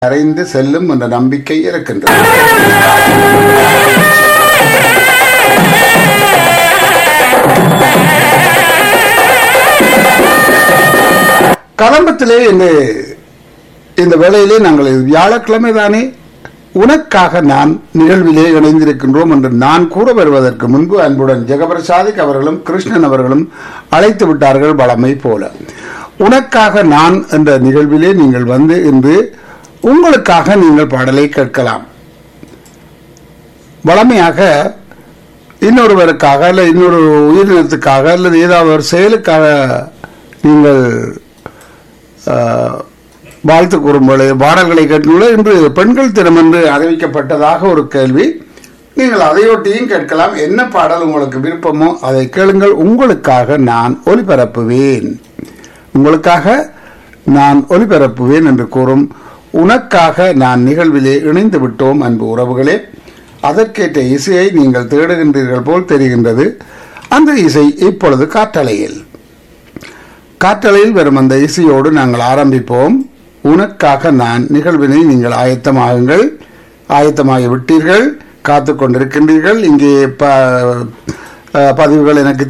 கரைந்து செல்லும் என்ற நம்பிக்கை இருக்கின்றது கதம்பத்திலே இந்த இந்த வேளையிலே நாங்கள் இது வியாழக்கிழமை தானே உனக்காக நான் நிகழ்விலே இணைந்திருக்கின்றோம் என்று நான் கூற வருவதற்கு முன்பு அன்புடன் ஜெகபிரசாதிக் அவர்களும் கிருஷ்ணன் அவர்களும் அழைத்து விட்டார்கள் பலமை போல உனக்காக நான் என்ற நிகழ்விலே நீங்கள் வந்து இன்று உங்களுக்காக நீங்கள் பாடலை கேட்கலாம் வளமையாக இன்னொருவருக்காக அல்ல இன்னொரு உயிரினத்துக்காக அல்லது ஏதாவது ஒரு செயலுக்காக நீங்கள் ஆஹ், வாழ்த்து கூறும்போது பாடல்களை கேட்டுள்ள இன்று பெண்கள் தினம் என்று அறிவிக்கப்பட்டதாக ஒரு கேள்வி நீங்கள் அதையொட்டியும் கேட்கலாம் என்ன பாடல் உங்களுக்கு விருப்பமோ அதை கேளுங்கள் உங்களுக்காக நான் ஒலிபரப்புவேன் உங்களுக்காக நான் ஒலிபரப்புவேன் என்று கூறும் உனக்காக நான் நிகழ்விலே இணைந்து விட்டோம் அன்பு உறவுகளே அதற்கேற்ற இசையை நீங்கள் தேடுகின்றீர்கள் போல் தெரிகின்றது அந்த இசை இப்பொழுது காற்றலையில் காற்றலையில் வரும் அந்த இசையோடு நாங்கள் ஆரம்பிப்போம் உனக்காக நான் நிகழ்வினை நீங்கள் ஆயத்தமாகுங்கள் ஆயத்தமாகி விட்டீர்கள் காத்து கொண்டிருக்கின்றீர்கள் இங்கே ப அஹ், பதிவுகள் எனக்கு